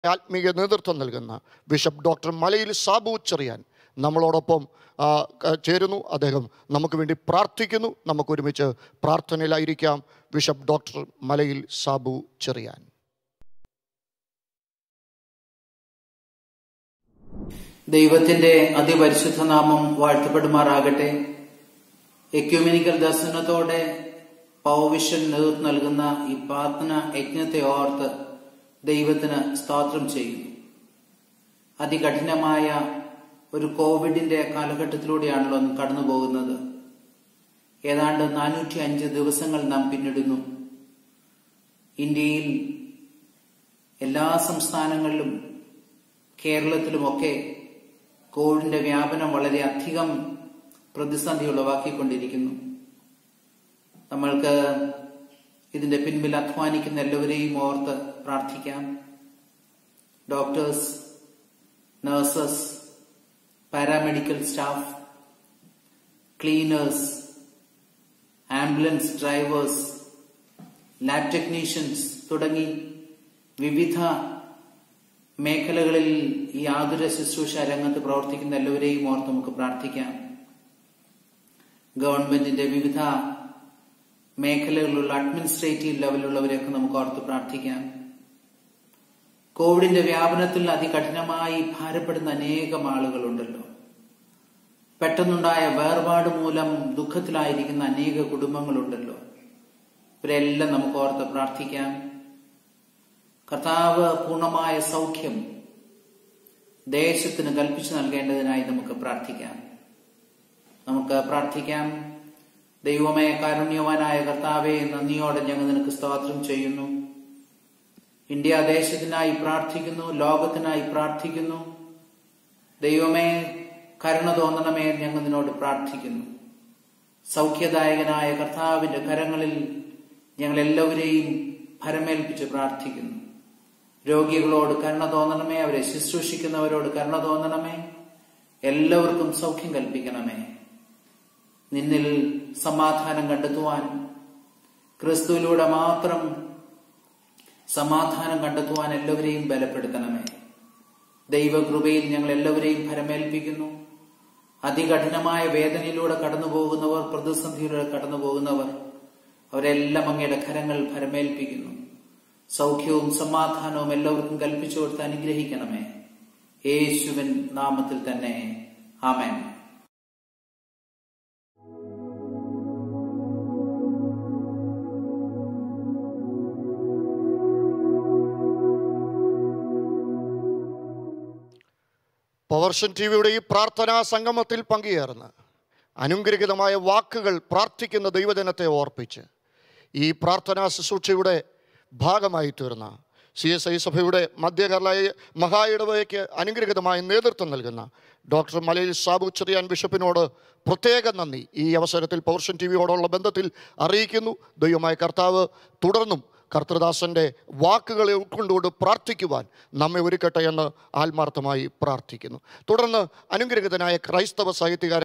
ആത്മീയ നേതൃത്വം നൽകുന്ന ബിഷപ്പ് ഡോക്ടർ മലയിൽ സാബു ചെറിയാൻ നമ്മളോടൊപ്പം ആ, ക- ചേരുന്നു അദ്ദേഹം നമുക്ക് വേണ്ടി പ്രാർത്ഥിക്കുന്നു നമുക്ക് ഒരുമിച്ച് പ്രാർത്ഥനയിലായിരിക്കാം ബിഷപ്പ് ഡോക്ടർ മലയിൽ സാബു ചെറിയാൻ ദൈവത്തിന്റെ അതിപരിശുദ്ധ നാമം വാഴ്ത്തപ്പെടുമാറാകട്ടെ എക്യൂമിനിക്കൽ ദർശനത്തോടെ പൗവിഷൻ നേതൃത്വം നൽകുന്ന ഈ പ്രാർത്ഥന യജ്ഞത്തെ ഓർത്ത് ദൈവത്തിന് സ്തോത്രം ചെയ്യുന്നു അതികഠിനമായ ഒരു കോവിഡിന്റെ കാലഘട്ടത്തിലൂടെയാണല്ലോ നാം കടന്നു പോകുന്നത് ഏതാണ്ട് നാനൂറ്റി അഞ്ച് ദിവസങ്ങൾ നാം പിന്നിടുന്നു ഇന്ത്യയിൽ എല്ലാ സംസ്ഥാനങ്ങളിലും കേരളത്തിലുമൊക്കെ കോവിഡിന്റെ വ്യാപനം വളരെ അധികം പ്രതിസന്ധി ഉളവാക്കിക്കൊണ്ടിരിക്കുന്നു നമ്മൾക്ക് ഇതിന്റെ പിൻപിൽ അധ്വാനിക്കുന്ന എല്ലാവരെയും ഓർത്ത് പ്രാർത്ഥിക്കാം doctors nurses paramedical staff cleaners ambulance drivers lab technicians തുടങ്ങി വിവിധ മേഖലകളിൽ ഈ ആതുര ശുശ്രൂഷ രംഗത്ത് പ്രവർത്തിക്കുന്ന എല്ലാവരെയും ഓർത്ത് നമുക്ക് പ്രാർത്ഥിക്കാം ഗവൺമെന്റിന്റെ വിവിധ മേഖലകളിലുള്ള അഡ്മിനിസ്ട്രേറ്റീവ് ലെവലിലുള്ളവരെയൊക്കെ നമുക്ക് ഓർത്ത് പ്രാർത്ഥിക്കാം കോവിഡിന്റെ വ്യാപനത്തിൽ അതികഠിനമായി ഭാരപ്പെടുന്ന അനേകം ആളുകളുണ്ടല്ലോ പെട്ടെന്നുണ്ടായ വേർപാട് മൂലം ദുഃഖത്തിലായിരിക്കുന്ന അനേക കുടുംബങ്ങളുണ്ടല്ലോ ഇവരെല്ലാം നമുക്ക് ഓർത്ത് പ്രാർത്ഥിക്കാം കർത്താവ് പൂർണ്ണമായ സൗഖ്യം ദേശത്തിന് കൽപ്പിച്ചു നൽകേണ്ടതിനായി നമുക്ക് പ്രാർത്ഥിക്കാം നമുക്ക് പ്രാർത്ഥിക്കാം ദൈവമേ കാരുണ്യവാനായ കർത്താവെ നന്ദിയോടെ ഞങ്ങൾ നിനക്ക് സ്തോത്രം ചെയ്യുന്നു ഇന്ത്യ ദേശത്തിനായി പ്രാർത്ഥിക്കുന്നു ലോകത്തിനായി പ്രാർത്ഥിക്കുന്നു ദൈവമേ കരുണ തോന്നണമേ എന്ന് ഞങ്ങൾ നിന്നോട് പ്രാർത്ഥിക്കുന്നു സൗഖ്യദായകനായ കർത്താവിന്റെ കരങ്ങളിൽ ഞങ്ങൾ എല്ലാവരെയും ഭരമേൽപ്പിച്ച് പ്രാർത്ഥിക്കുന്നു രോഗികളോട് കരുണ തോന്നണമേ അവരെ ശുശ്രൂഷിക്കുന്നവരോട് കരുണ തോന്നണമേ എല്ലാവർക്കും സൗഖ്യം കൽപ്പിക്കണമേ നിന്നിൽ സമാധാനം കണ്ടെത്തുവാൻ ക്രിസ്തുവിലൂടെ മാത്രം സമാധാനം കണ്ടെത്തുവാൻ എല്ലാവരെയും ബലപ്പെടുത്തണമേ ദൈവകൃപയിൽ ഞങ്ങൾ എല്ലാവരെയും ഫലമേൽപ്പിക്കുന്നു അതികഠിനമായ വേദനയിലൂടെ കടന്നു പോകുന്നവർ പ്രതിസന്ധിയിലൂടെ കടന്നു പോകുന്നവർ അവരെല്ലാം അങ്ങയുടെ കരങ്ങൾ ഫലമേൽപ്പിക്കുന്നു സൗഖ്യവും സമാധാനവും എല്ലാവർക്കും കൽപ്പിച്ചു കൊടുത്ത് അനുഗ്രഹിക്കണമേ യേശുവിൻ നാമത്തിൽ തന്നെ ആമേൻ പവർഷൻ ടി വിയുടെ ഈ പ്രാർത്ഥനാ സംഗമത്തിൽ പങ്കുചേർന്ന് അനുഗ്രഹിതമായ വാക്കുകൾ പ്രാർത്ഥിക്കുന്ന ദൈവജനത്തെ ഓർപ്പിച്ച് ഈ പ്രാർത്ഥനാ ശുശ്രൂഷയുടെ ഭാഗമായി തീർന്ന സി എസ് ഐ സഭയുടെ മധ്യകേരള മഹാ ഇടവകയ്ക്ക് അനുഗ്രഹിതമായ നേതൃത്വം നൽകുന്ന ഡോക്ടർ മലയിൽ സാബു ചെറിയാൻ ബിഷപ്പിനോട് പ്രത്യേക നന്ദി ഈ അവസരത്തിൽ പവർഷൻ ടി വിയോടുള്ള ബന്ധത്തിൽ അറിയിക്കുന്നു ദൈവമായ കർത്താവ് തുടർന്നും കർത്തൃദാസന്റെ വാക്കുകളെ ഉൾക്കൊണ്ടുകൊണ്ട് പ്രാർത്ഥിക്കുവാൻ നമ്മെ ഒരുക്കട്ടെ എന്ന് ആത്മാർത്ഥമായി പ്രാർത്ഥിക്കുന്നു തുടർന്ന് അനുഗ്രഹിതനായ ക്രൈസ്തവ സാഹിത്യകാരൻ